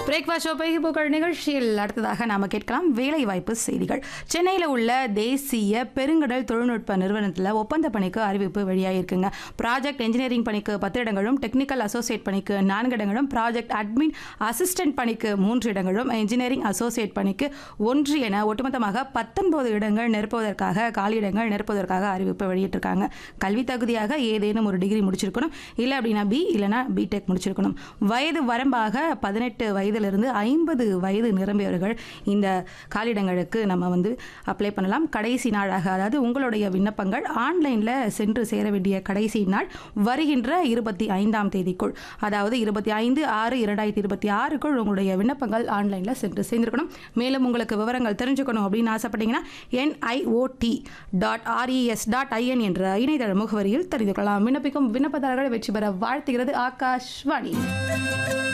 breakfast show புகழ் நிகழ்ச்சியில் அடுத்ததாக நாம கேட்கலாம் வேலைவாய்ப்பு செய்திகள் சென்னையில் உள்ள தேசிய பெருங்கடல் தொழில்நுட்ப நிறுவனத்தில் ஒப்பந்த பணிக்கு அறிவிப்பு வெளியாகிருக்குங்க ப்ராஜெக்ட் இன்ஜினியரிங் பணிக்கு பத்து இடங்களும் டெக்னிக்கல் அசோசியேட் பணிக்கு நான்கு இடங்களும் ப்ராஜெக்ட் அட்மின் அசிஸ்டன்ட் பணிக்கு மூன்று இடங்களும் இன்ஜினியரிங் அசோசியேட் பணிக்கு ஒன்று என ஒட்டுமொத்தமாக பத்தொன்பது இடங்கள் நிரப்புவதற்காக காலியிடங்கள் நிரப்புவதற்காக அறிவிப்பு வெளியிட்டிருக்காங்க கல்வி தகுதியாக ஏதேனும் ஒரு டிகிரி முடிச்சிருக்கணும் இல்லை அப்படின்னா பி இல்லைனா பிடெக் முடிச்சிருக்கணும் வயது வரம்பாக பதினெட்டு வயதிலிருந்து ஐம்பது வயது நிரம்பியவர்கள் இந்த காலியிடங்களுக்கு நம்ம வந்து அப்ளை பண்ணலாம் கடைசி நாளாக அதாவது உங்களுடைய விண்ணப்பங்கள் ஆன்லைனில் சென்று சேர வேண்டிய கடைசி நாள் வருகின்ற இருபத்தி ஐந்தாம் தேதிக்குள் அதாவது இருபத்தி ஐந்து ஆறு இரண்டாயிரத்தி இருபத்தி ஆறுக்குள் உங்களுடைய விண்ணப்பங்கள் ஆன்லைனில் சென்று சேர்ந்திருக்கணும் மேலும் உங்களுக்கு விவரங்கள் தெரிஞ்சுக்கணும் அப்படின்னு ஆசைப்பட்டீங்கன்னா NIOD dot RES dot IN என்ற இணையதள முகவரியில் தெரிந்து கொள்ளலாம் விண்ணப்பிக்கும் விண்ணப்பதாரர்களை வெற்றி பெற வாழ்த்துகிறது ஆகாஷ்வாணி